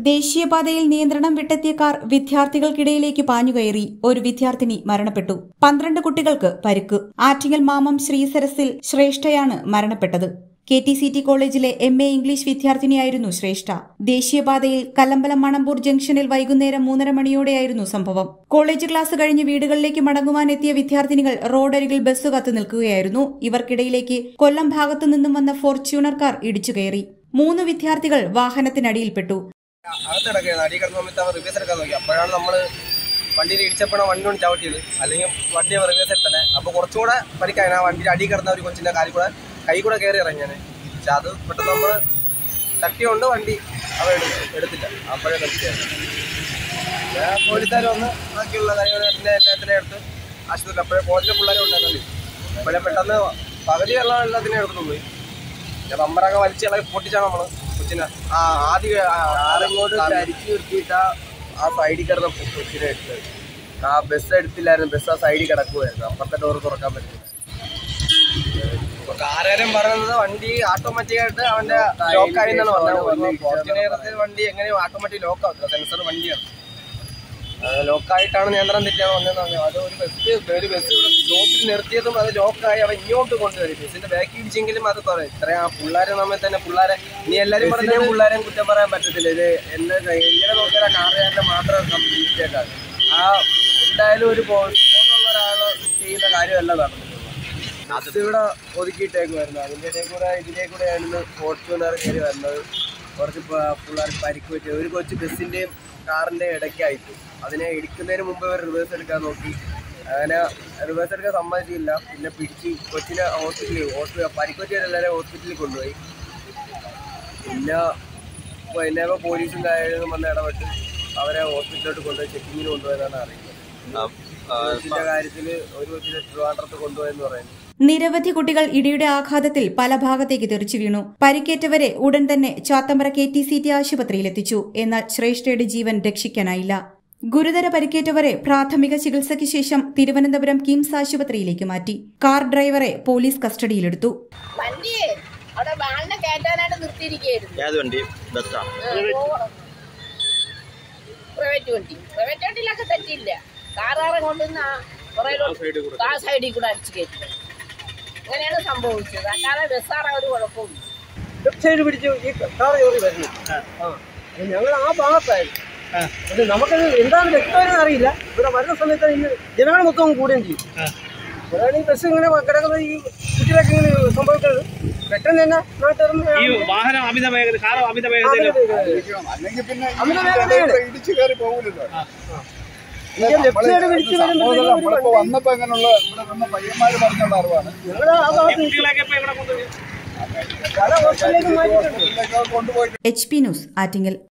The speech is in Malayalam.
ദേശീയപാതയിൽ നിയന്ത്രണം വിട്ടെത്തിയ കാർ വിദ്യാർത്ഥികൾക്കിടയിലേക്ക് പാഞ്ഞുകയറി ഒരു വിദ്യാർത്ഥിനി മരണപ്പെട്ടു പന്ത്രണ്ട് കുട്ടികൾക്ക് പരിക്ക് ആറ്റിങ്ങൽ മാമം ശ്രീസരസിൽ ശ്രേഷ്ഠയാണ് മരണപ്പെട്ടത് കെ ടി സി ടി കോളേജിലെ എം എ ഇംഗ്ലീഷ് വിദ്യാർത്ഥിനിയായിരുന്നു ശ്രേഷ്ഠ ദേശീയപാതയിൽ കല്ലമ്പലം മണമ്പൂർ ജംഗ്ഷനിൽ വൈകുന്നേരം മൂന്നര മണിയോടെയായിരുന്നു സംഭവം കോളേജ് ക്ലാസ് കഴിഞ്ഞ് വീടുകളിലേക്ക് മടങ്ങുവാനെത്തിയ വിദ്യാർത്ഥിനികൾ റോഡരികിൽ ബസ് കാത്തു നിൽക്കുകയായിരുന്നു ഇവർക്കിടയിലേക്ക് കൊല്ലം ഭാഗത്തു നിന്നും വന്ന ഫോർച്യൂണർ കാർ ഇടിച്ചുകയറി മൂന്ന് വിദ്യാർത്ഥികൾ വാഹനത്തിനടിയിൽപ്പെട്ടു അകത്ത് കിടക്കുകയാണ് അടി കിടന്ന സമയത്ത് അവർ റിവേഴ്സ് എടുക്കാൻ നോക്കി അപ്പോഴാണ് നമ്മൾ വണ്ടിയിൽ ഇടിച്ചപ്പോഴാണ് വണ്ടി കൊണ്ട് ചവിട്ടിയത് അല്ലെങ്കിൽ വണ്ടി റിവേഴ്സ് എടുത്തന്നെ അപ്പോൾ കുറച്ചുകൂടെ പരിക്കാൻ ആ വണ്ടിയിൽ അടി കിടന്ന ഒരു കൊച്ചിൻ്റെ കാലിൽ കൂടെ കൈ കൂടെ കയറി ഇറങ്ങിയാണ് പക്ഷെ അത് പെട്ടെന്ന് നമ്മൾ തട്ടിയോണ്ട് വണ്ടി അവ എടുത്തില്ല അപ്പോഴേ നിർത്തിയാണ് പിന്നെ പോലീസുകാർ വന്ന് ബാക്കിയുള്ള കാര്യങ്ങൾ പിന്നെ എല്ലാത്തിനെ എടുത്ത് ആശുപത്രിയിൽ അപ്പോഴേ കോളേജിലെ പിള്ളേരെ ഉണ്ടായിരുന്നു അപ്പോഴേ പെട്ടെന്ന് പകുതി വെള്ളം എല്ലാത്തിനെ എടുത്തു പോയി പിന്നെ ബമ്പറൊക്കെ വലിച്ച് ഇളകി പൊട്ടിച്ചാണ് നമ്മള് കൊച്ചിനെ ആ ആദ്യം ആരെങ്ങോട്ട് അരിച്ചു നിർത്തിയിട്ട് ആ സൈഡിൽ കിടന്ന കൊച്ചിനെ എടുത്തത് ആ ബസ് എടുത്തില്ലായിരുന്നു ബസ് ആ സൈഡിൽ കിടക്കുമായിരുന്നു അപ്പുറത്തെ ഡോർ തുറക്കാൻ പറ്റില്ല കാര്യം പറയുന്നത് വണ്ടി ഓട്ടോമാറ്റിക് ആയിട്ട് അവന്റെ ലോക്കായി എന്നാണ് പറഞ്ഞത് ഫോർച്യൂണർ വണ്ടി എങ്ങനെയും ഓട്ടോമാറ്റിക് ലോക്ക് ആക്കുക സെൻസർ വണ്ടിയാണ് ലോക്കായിട്ടാണ് നിയന്ത്രണം തെറ്റിയാണ് വന്നതെന്ന് പറഞ്ഞു അത് ഒരു ബസ് ഒരു ബസ് ഇവിടെ സ്റ്റോപ്പിൽ നിർത്തിയതും അത് ലോക്കായി അവൻ ഇങ്ങോട്ട് കൊണ്ടുവരും ബസ്സിന്റെ ബാക്കി ഇടിച്ചെങ്കിലും അത് പറയും ഇത്രയും ആ പിള്ളേരെ നമ്മൾ തന്നെ പിള്ളേരെ ഇനി എല്ലാവരും പറഞ്ഞാൽ പിള്ളേരെയും കുറ്റം പറയാൻ പറ്റത്തില്ല ഇത് എന്നെ എങ്ങനെ നോക്കിയാൽ ആ കാറുകാരനെ മാത്രം മിസ്റ്റേക്കാണ് ആ എന്തായാലും ഒരു ബോധമുള്ള ഒരാൾ ചെയ്യുന്ന കാര്യമല്ല നടന്നിട്ടുള്ളത് അത് ഇവിടെ ഒതുക്കിയിട്ടേക്കുമായിരുന്നു അതിൻ്റെ ഇടയിൽ കൂടെ ഇതിലേ കൂടെ ആയിരുന്നു ഫോർച്യൂണർ കയറി വരുന്നത് കുറച്ച് പിള്ളേർക്ക് പരിക്ക് പറ്റി ഒരു കൊച്ചു ബസ്സിൻ്റെയും കാറിൻ്റെയും ഇടയ്ക്കായിട്ട് അതിനെ ഇടിക്കുന്നതിന് മുമ്പ് ഒരു റിവേഴ്സ് എടുക്കാൻ നോക്കി അങ്ങനെ റിവേഴ്സ് എടുക്കാൻ സമ്മതിച്ചില്ല പിന്നെ പിടിച്ച് കൊച്ചിനെ ഹോസ്പിറ്റലിൽ ഹോസ്പിറ്റൽ പരിക്ക് പറ്റിയവരെല്ലാവരും ഹോസ്പിറ്റലിൽ കൊണ്ടുപോയി പിന്നെ പിന്നെ പോലീസും കാര്യങ്ങളും വന്ന് ഇടപെട്ട് അവരെ ഹോസ്പിറ്റലിലോട്ട് കൊണ്ടുപോയി ചെക്കിങ്ങിന് കൊണ്ടുപോയതാണ് അറിയുന്നത് കൊച്ചിൻ്റെ കാര്യത്തിൽ ഒരു കൊച്ചിനെ ട്രിവാൻഡ്രത്ത് കൊണ്ടുപോയെന്ന് പറയുന്നു നിരവധി കുട്ടികൾ ഇടിയുടെ ആഘാതത്തിൽ പല ഭാഗത്തേക്ക് തെറിച്ചു വീണു പരിക്കേറ്റവരെ ഉടൻ തന്നെ Chathampara K T C T ആശുപത്രിയിലെത്തിച്ചു എന്നാൽ ശ്രേഷ്ഠയുടെ ജീവൻ രക്ഷിക്കാനായില്ല ഗുരുതര പരിക്കേറ്റവരെ പ്രാഥമിക ചികിത്സയ്ക്ക് ശേഷം തിരുവനന്തപുരം കിംസ് ആശുപത്രിയിലേക്ക് മാറ്റി കാർ ഡ്രൈവറെ പോലീസ് കസ്റ്റഡിയിലെടുത്തു വണ്ടിയെ അവിടെ വാളിനെ കയറ്റാനായിട്ട് നിർത്തിയിരിക്കുകയായിരുന്നു ഏത് വണ്ടി ബസ്സാ പ്രൈവറ്റ് വണ്ടി പ്രൈവറ്റ് വണ്ടിയിലൊക്കെ തെറ്റില്ല കാറാറെ കൊണ്ടുവന്ന് ആ സൈഡിൽ കൂടെ അടിച്ചു കയറ്റി അങ്ങനെയാണ് സംഭവിച്ചത് അല്ലാതെ ബസ്സാറെ ഒരു കുഴപ്പമില്ല ലെഫ്റ്റ് സൈഡ് പിടിച്ച് ഈ കാർ കയറി വരുന്നു ആ ഞങ്ങൾ ആ ഭാഗത്തായിരുന്നു അത് നമുക്കത് എന്താണ് വ്യക്തമായിട്ട് അറിയില്ല ഇവിടെ വരുന്ന സമയത്ത് ഇന്ന് ജനങ്ങൾ മൊത്തം കൂടുകയും ചെയ്യും ഇവിടെയാണ് ഈ ബസ് ഇങ്ങനെ കിടക്കുന്നത് ഈ കുട്ടികളൊക്കെ ഇങ്ങനെ സംഭവിക്കുന്നത് പെട്ടെന്ന് തന്നെ നാട്ടുകാരൻ ഈ വാഹനം അമിത വേഗത കാർ അമിത വേഗതയിൽ അല്ലെങ്കിൽ പിന്നെ ഈ അമിത വേഗതയാണ്. ഇടിച്ച് കയറി പോകില്ലല്ലോ ലെഫ്റ്റ് സൈഡ് പിടിച്ച് വരുമ്പോഴത്തേക്കും ഒരു നമ്മളിപ്പോ വണ്ടി- വന്നപ്പോ ഇങ്ങനെയുള്ള ഇവിടെ വന്ന പയ്യന്മാര് പറഞ്ഞുള്ള അറിവാണ് ഞങ്ങളുടെ ആ ഭാഗത്ത് കുട്ടികളെയൊക്കെ ഇപ്പൊ ഇവിടെ കൊണ്ടുപോയി പല ഹോസ്പിറ്റലിലേക്ക് മാറ്റിയിട്ടുണ്ട് ഇതിലേക്ക് കൊണ്ടുപോയി എച്ച് പി ന്യൂസ് ആറ്റിങ്ങൽ